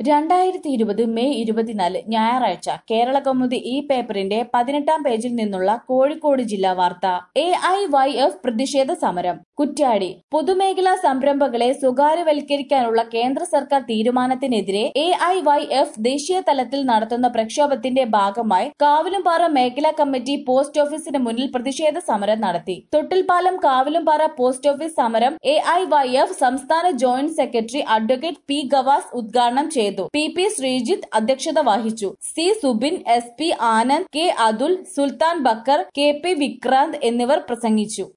രണ്ടായിരത്തി ഇരുപത് മെയ് ഇരുപത്തിനാല് ഞായറാഴ്ച കേരള കൗമുദി ഈ പേപ്പറിന്റെ പതിനെട്ടാം പേജിൽ നിന്നുള്ള കോഴിക്കോട് ജില്ലാ വാർത്ത എ ഐ വൈ എഫ് പ്രതിഷേധ സമരം കുറ്റ്യാടി പൊതുമേഖലാ സംരംഭങ്ങളെ സ്വകാര്യവൽക്കരിക്കാനുള്ള കേന്ദ്ര സർക്കാർ തീരുമാനത്തിനെതിരെ എ ഐ വൈ എഫ് ദേശീയ തലത്തിൽ നടത്തുന്ന പ്രക്ഷോഭത്തിന്റെ ഭാഗമായി കാവിലുംപാറ മേഖലാ കമ്മിറ്റി പോസ്റ്റ് ഓഫീസിന് മുന്നിൽ പ്രതിഷേധ സമരം നടത്തി തൊട്ടിൽപ്പാലം കാവിലുംപാറ പോസ്റ്റ് ഓഫീസ് സമരം എ ഐ വൈ എഫ് സംസ്ഥാന joint secretary advocate P Gavas ഉദ്ഘാടനം ചെയ്തു പി പി ശ്രീജിത്ത് അധ്യക്ഷത വഹിച്ചു C Subin S P Anand K Athul Sultan Bakkar K P Vikranth എന്നിവർ പ്രസംഗിച്ചു